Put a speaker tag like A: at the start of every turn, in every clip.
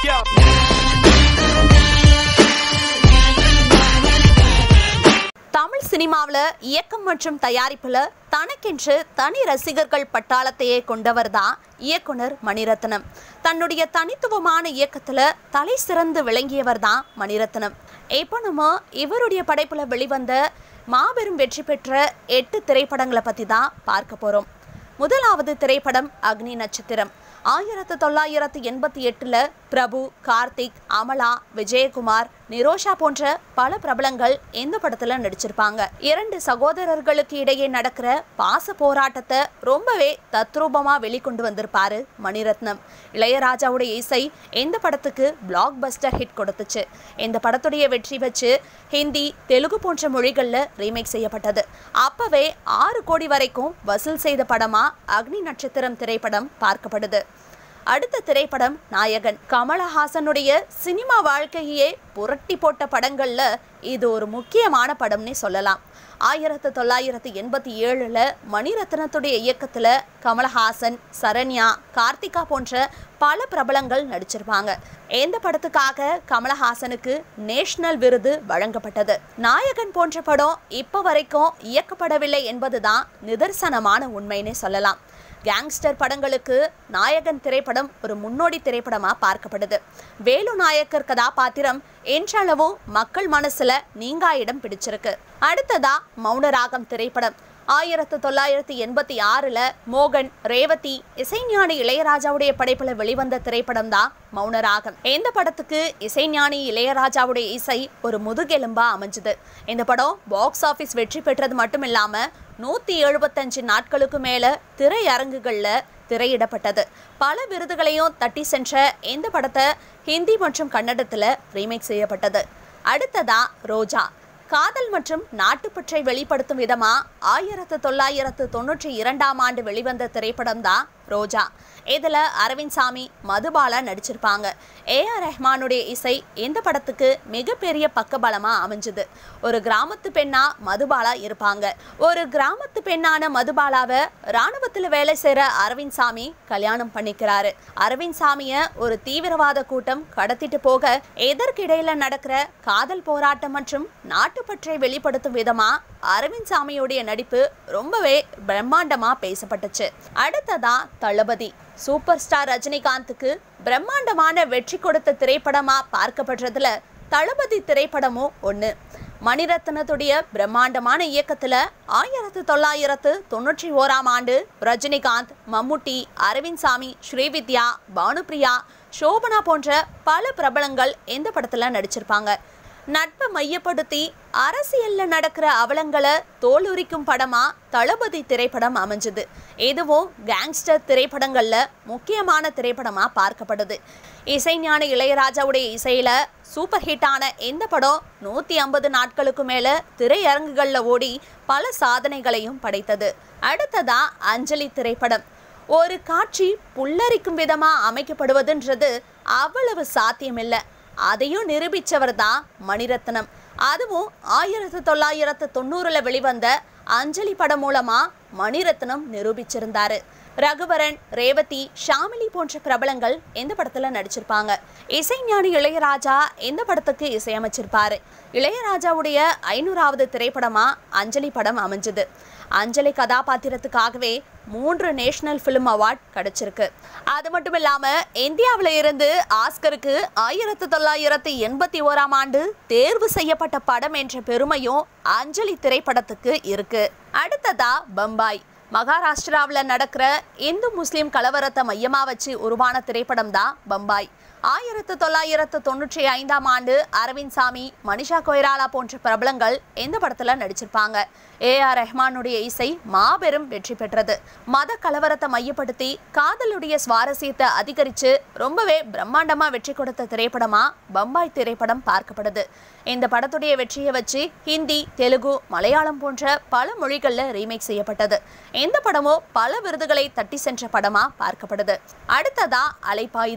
A: தமிழ் சினிமாவில் இயக்கம் மற்றும் தயாரிப்பில் தனக்கென்று தனி ரசிகர்கள் பட்டாளத்தையே கொண்டவர் தான் இயக்குனர் மணிரத்னம் தன்னுடைய தனித்துவமான இயக்கத்தில் தலை சிறந்து விளங்கியவர் தான் மணிரத்னம் இப்போ நம்ம இவருடைய படைப்பில் வெளிவந்த மாபெரும் வெற்றி பெற்ற எட்டு திரைப்படங்களை பற்றி தான் பார்க்க போகிறோம் முதலாவது திரைப்படம் அக்னி நட்சத்திரம் ஆயிரத்து தொள்ளாயிரத்து எண்பத்தி எட்டில் பிரபு கார்த்திக் அமலா விஜயகுமார் நிரோஷா போன்ற பல பிரபலங்கள் இந்த படத்தில் நடிச்சிருப்பாங்க இரண்டு சகோதரர்களுக்கு இடையே நடக்கிற பாச போராட்டத்தை ரொம்பவே தத்ரூபமாக வெளிக்கொண்டு வந்திருப்பாரு மணிரத்னம் இளையராஜாவுடைய இசை இந்த படத்துக்கு பிளாக் பஸ்டர் ஹிட் கொடுத்துச்சு இந்த படத்துடைய வெற்றி வச்சு ஹிந்தி தெலுங்கு போன்ற மொழிகளில் ரீமேக் செய்யப்பட்டது அப்பவே ஆறு கோடி வரைக்கும் வசூல் செய்த படமா அக்னி நட்சத்திரம் திரைப்படம் பார்க்கப்படுது அடுத்த திரைப்படம் நாயகன் கமலஹாசனுடைய சினிமா வாழ்க்கையே புரட்டி போட்ட படங்கள்ல இது ஒரு முக்கியமான படம்னே சொல்லலாம் ஆயிரத்து தொள்ளாயிரத்து எண்பத்தி ஏழுல மணிரத்னத்துடைய இயக்கத்துல கமலஹாசன் சரண்யா கார்த்திகா போன்ற பல பிரபலங்கள் நடிச்சிருப்பாங்க இந்த படத்துக்காக கமலஹாசனுக்கு நேஷனல் விருது வழங்கப்பட்டது நாயகன் போன்ற படம் இப்போ வரைக்கும் இயக்கப்படவில்லை என்பதுதான் நிதர்சனமான உண்மைன்னு சொல்லலாம் கேங்ஸ்டர் படங்களுக்கு நாயகன் திரைப்படம் ஒரு முன்னோடி திரைப்படமா பார்க்கப்படுது வேலு நாயக்கர் கதாபாத்திரம் என்றளவும் மக்கள் மனசுல நீங்கா இடம் பிடிச்சிருக்கு அடுத்ததா மௌனராகம் திரைப்படம் ஆயிரத்து தொள்ளாயிரத்து எண்பத்தி ஆறில் மோகன் ரேவதி இசைஞானி இளையராஜாவுடைய படைப்பில் வெளிவந்த திரைப்படம் தான் மௌனராகம் இந்த படத்துக்கு இசைஞானி இளையராஜாவுடைய இசை ஒரு முதுகெலும்பா அமைஞ்சுது இந்த படம் பாக்ஸ் ஆஃபீஸ் வெற்றி பெற்றது மட்டும் இல்லாமல் நூற்றி எழுபத்தஞ்சு நாட்களுக்கு மேலே திரையரங்குகளில் திரையிடப்பட்டது பல விருதுகளையும் தட்டி சென்ற இந்த படத்தை ஹிந்தி மற்றும் கன்னடத்தில் ரீமேக் செய்யப்பட்டது அடுத்ததா ரோஜா காதல் மற்றும் நாட்டுப்பற்றை வெளிப்படுத்தும் விதமா ஆயிரத்து தொள்ளாயிரத்து தொண்ணூற்றி இரண்டாம் ஆண்டு வெளிவந்த திரைப்படம் தான் ரோஜா இதில் அரவிந்த் சாமி மதுபாலா நடிச்சிருப்பாங்க ஏஆர் ரஹ்மானுடைய இசை இந்த படத்துக்கு மிகப்பெரிய பக்கபலமாக அமைஞ்சுது ஒரு கிராமத்து பெண்ணா மதுபாலா இருப்பாங்க ஒரு கிராமத்து பெண்ணான மதுபாலாவை இராணுவத்தில் வேலை செய்கிற அரவிந்த் சாமி கல்யாணம் பண்ணிக்கிறாரு அரவிந்த் சாமியை ஒரு தீவிரவாத கூட்டம் கடத்திட்டு போக எதற்கிடையில நடக்கிற காதல் போராட்டம் மற்றும் நாட்டுப்பற்றை வெளிப்படுத்தும் விதமா அரவிந்த் சாமியுடைய நடிப்பு ரொம்பவே பிரம்மாண்டமா பேசப்பட்டுச்சு அடுத்ததா தளபதி சூப்பர் ஸ்டார் ரஜினிகாந்துக்கு பிரம்மாண்டமான வெற்றி கொடுத்த திரைப்படமா பார்க்கப்படுறதுல தளபதி திரைப்படமும் ஒன்று மணிரத்னத்துடைய பிரம்மாண்டமான இயக்கத்தில் ஆயிரத்து தொள்ளாயிரத்து தொண்ணூற்றி ஓராம் ஆண்டு ரஜினிகாந்த் மம்முட்டி அரவிந்த் சாமி ஸ்ரீவித்யா பானுப்ரியா சோபனா போன்ற பல பிரபலங்கள் இந்த படத்தில் நடிச்சிருப்பாங்க நட்பை மையப்படுத்தி அரசியல்ல நடக்கிற அவலங்களை தோலுரிக்கும் படமா தளபதி திரைப்படம் அமைஞ்சது இதுவும் கேங்ஸ்டர் திரைப்படங்கள்ல முக்கியமான திரைப்படமா பார்க்கப்படுது இசைஞான இளையராஜாவுடைய இசையில சூப்பர் ஹிட்டான இந்த படம் நூற்றி ஐம்பது நாட்களுக்கு மேலே திரையரங்குகளில் ஓடி பல சாதனைகளையும் படைத்தது அடுத்ததா அஞ்சலி திரைப்படம் ஒரு காட்சி புல்லரிக்கும் விதமாக அமைக்கப்படுவதுன்றது அவ்வளவு சாத்தியமில்லை அதையும் நிரூபித்தவர் தான் மணிரத்னம் அதுவும் ஆயிரத்து தொள்ளாயிரத்து தொண்ணூறில் வெளிவந்த அஞ்சலி படம் மூலமாக மணிரத்னம் நிரூபிச்சிருந்தாரு ரகுவரன் ரேவதி ஷாமிலி போன்ற பிரபலங்கள் இந்த படத்தில் நடிச்சிருப்பாங்க இசைஞானி இளையராஜா இந்த படத்துக்கு இசையமைச்சிருப்பாரு இளையராஜாவுடைய ஐநூறாவது திரைப்படமா அஞ்சலி படம் அமைஞ்சது அஞ்சலி கதாபாத்திரத்துக்காகவே மூன்று நேஷனல் ஃபிலிம் அவார்ட் கிடைச்சிருக்கு அது மட்டும் இல்லாமல் இந்தியாவில் இருந்து ஆஸ்கருக்கு ஆயிரத்து தொள்ளாயிரத்து எண்பத்தி ஓராம் ஆண்டு தேர்வு செய்யப்பட்ட படம் என்ற பெருமையும் அஞ்சலி திரைப்படத்துக்கு இருக்கு அடுத்ததா பம்பாய் மகாராஷ்டிராவில் நடக்கிற இந்து முஸ்லீம் கலவரத்தை மையமாக வச்சு உருவான திரைப்படம் தான் பம்பாய் ஆயிரத்து தொள்ளாயிரத்து தொண்ணூற்றி ஐந்தாம் ஆண்டு அரவிந்த் சாமி மனிஷா கொய்ராலா போன்ற பிரபலங்கள் இந்த படத்தில் நடிச்சிருப்பாங்க ஏ ஆர் ரஹ்மானுடைய இசை மாபெரும் வெற்றி பெற்றது மத கலவரத்தை மையப்படுத்தி காதலுடைய சுவாரஸ்யத்தை அதிகரித்து ரொம்பவே பிரம்மாண்டமாக வெற்றி கொடுத்த திரைப்படமா பம்பாய் திரைப்படம் பார்க்கப்படுது இந்த படத்துடைய வெற்றியை வச்சு ஹிந்தி தெலுங்கு மலையாளம் போன்ற பல மொழிகளில் ரீமேக் செய்யப்பட்டது இந்த படமும் பல விருதுகளை தட்டி சென்ற படமா பார்க்கப்படுது அடுத்ததா அலைப்பாயுதே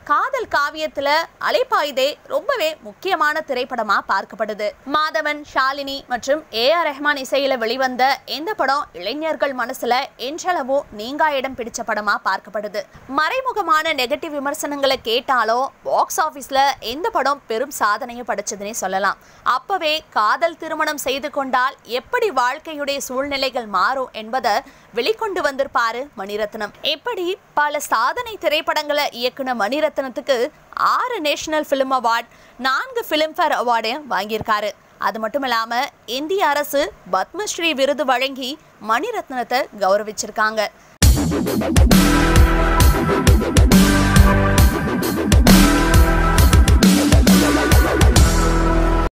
A: காதல் காவியத்துல அலைப்பாயுதே ரொம்பவே முக்கியமான திரைப்படமா பார்க்கப்படுது மாதவன் ஷாலினி மற்றும் ஏ ஆர் ரெஹ்மான் இசையில வெளிவந்த இந்த படம் இளைஞர்கள் மனசுல என்றளவோ நீங்கா இடம் பிடிச்ச படமா பார்க்கப்படுது மறைமுகமான நெகட்டிவ் விமர்சனங்களை கேட்டாலோ பாக்ஸ் ஆபீஸ்ல இந்த படம் பெரும் சாதனையை படைச்சதுன்னே சொல்லலாம் அப்பவே காதல் திருமணம் செய்து கொண்டால் எப்படி வாழ்க்கையுடைய சூழ்நிலைகள் மாறும் என்பதை வெளிக்கொண்டு வந்திருப்பாரு மணிரத்னம் எப்படி பல சாதனை திரைப்படங்களை இயக்குன மணிரத்னத்துக்கு ஆறு நேஷனல் ஃபிலிம் அவார்ட் நான்கு ஃபிலிம்ஃபேர் அவார்டையும் வாங்கியிருக்காரு அது மட்டும் இல்லாம இந்திய அரசு பத்மஸ்ரீ விருது வழங்கி மணிரத்னத்தை கௌரவிச்சிருக்காங்க